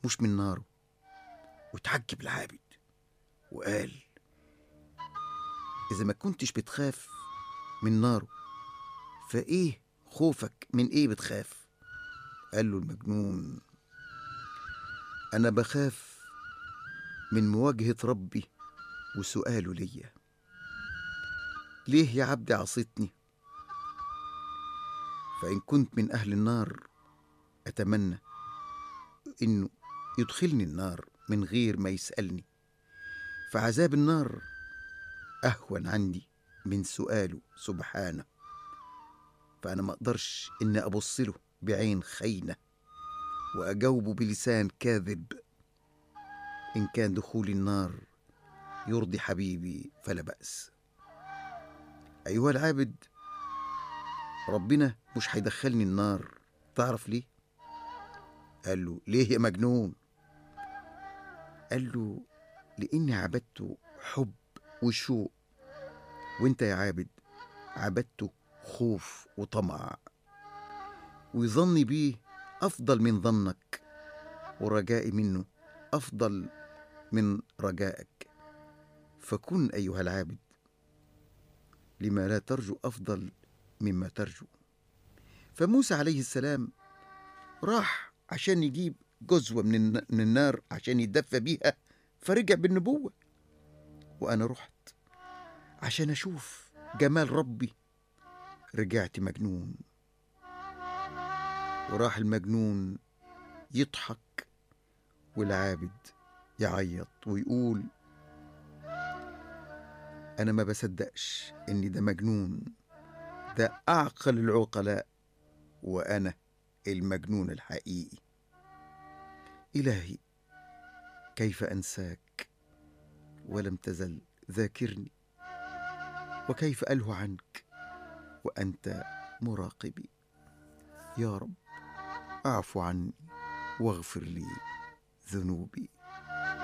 مش من ناره وتعجب العابد وقال إذا ما كنتش بتخاف من ناره فإيه خوفك من إيه بتخاف قال له المجنون أنا بخاف من مواجهة ربي وسؤاله ليا ليه يا عبدي عصيتني فإن كنت من أهل النار أتمنى إنه يدخلني النار من غير ما يسألني فعذاب النار أهون عندي من سؤاله سبحانه فأنا ما أقدرش إني أبص له بعين خاينة وأجاوبه بلسان كاذب إن كان دخول النار يرضي حبيبي فلا بأس أيها العابد ربنا مش هيدخلني النار تعرف ليه؟ قال له ليه يا مجنون؟ قال له لإني عبدته حب وشوق وانت يا عابد عبدته خوف وطمع وظني بيه أفضل من ظنك ورجائي منه أفضل من رجائك فكن أيها العابد لما لا ترجو أفضل مما ترجو فموسى عليه السلام راح عشان يجيب جزوة من الن- من النار عشان يتدفى بيها فرجع بالنبوة وأنا رحت عشان أشوف جمال ربي رجعت مجنون وراح المجنون يضحك والعابد يعيط ويقول أنا ما بصدقش إني ده مجنون ده أعقل العقلاء وأنا المجنون الحقيقي إلهي كيف أنساك ولم تزل ذاكرني وكيف ألهو عنك وأنت مراقبي يا رب اعف عني واغفر لي ذنوبي